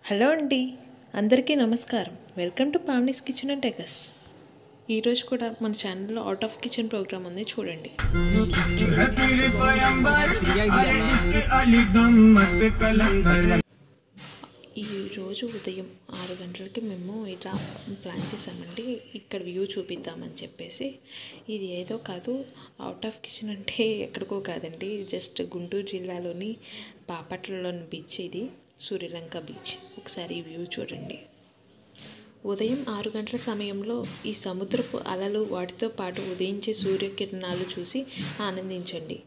Hello అండి అందరికీ నమస్కారం welcome to Pavani's kitchen and టెకస్ ఈరోజు కూడా మన ఛానల్లో అవుట్ ఆఫ్ కిచెన్ ప్రోగ్రామ్ ఉంది చూడండి जो है पीर पैगंबर अरे जिसके अली दम मस्त कलंदर ఈ రోజు ఉదయం ఆరు గంటలకి మేము ఇలా ప్లాన్ చేసామండి ఇక్కడ వ్యూ చూపిద్దామని చెప్పేసి ఇది ఏదో కాదు అవుట్ ఆఫ్ కిచెన్ అంటే ఎక్కడికో కాదండి జస్ట్ గుంటూరు జిల్లాలోని బాపట్లలోని బీచ్ ఇది సూర్యలంక బీచ్ ఒకసారి ఈ వ్యూ చూడండి ఉదయం ఆరు గంటల సమయంలో ఈ సముద్రపు అలలు వాటితో పాటు ఉదయించే సూర్యకిరణాలు చూసి ఆనందించండి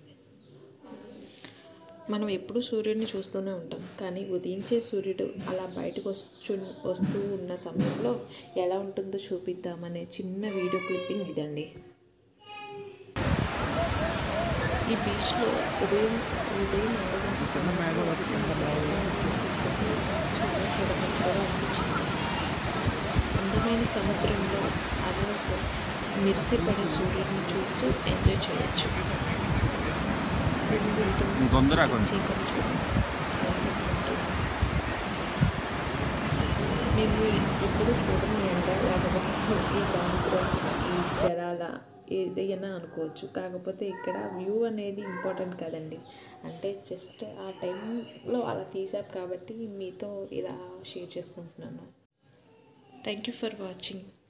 మనం ఎప్పుడూ సూర్యుడిని చూస్తూనే ఉంటాం కానీ ఉదయించే సూర్యుడు అలా బయటకు వచ్చు వస్తూ ఉన్న సమయంలో ఎలా ఉంటుందో చూపిద్దామనే చిన్న వీడియో క్లిప్పింగ్ ఇదండి ఈ బీచ్లో ఉదయం ఉదయం ఆరు గంటల సమయంలో చూస్తుంటే చాలా చూడముచ్చటగా అనిపించింది అందమైన సముద్రంలో అలలతో మెరిసిపడే సూర్యుడిని చూస్తూ ఎంజాయ్ చేయొచ్చు ఫిల్మ్ బిల్డింగ్స్ తొందరగా కొంచెం. చీకటి చూడండి ఎంత బాగుంటుందో మేము ఎప్పుడు చూడని ఎండ లేకపోతే ఈ సముద్రం ఈ జలాల ఏదైనా అనుకోవచ్చు కాకపోతే ఇక్కడ వ్యూ అనేది ఇంపార్టెంట్ కదండి అంటే జస్ట్ ఆ టైంలో అలా తీసాం కాబట్టి మీతో ఇలా షేర్ చేసుకుంటున్నాను థ్యాంక్ యూ ఫర్ వాచింగ్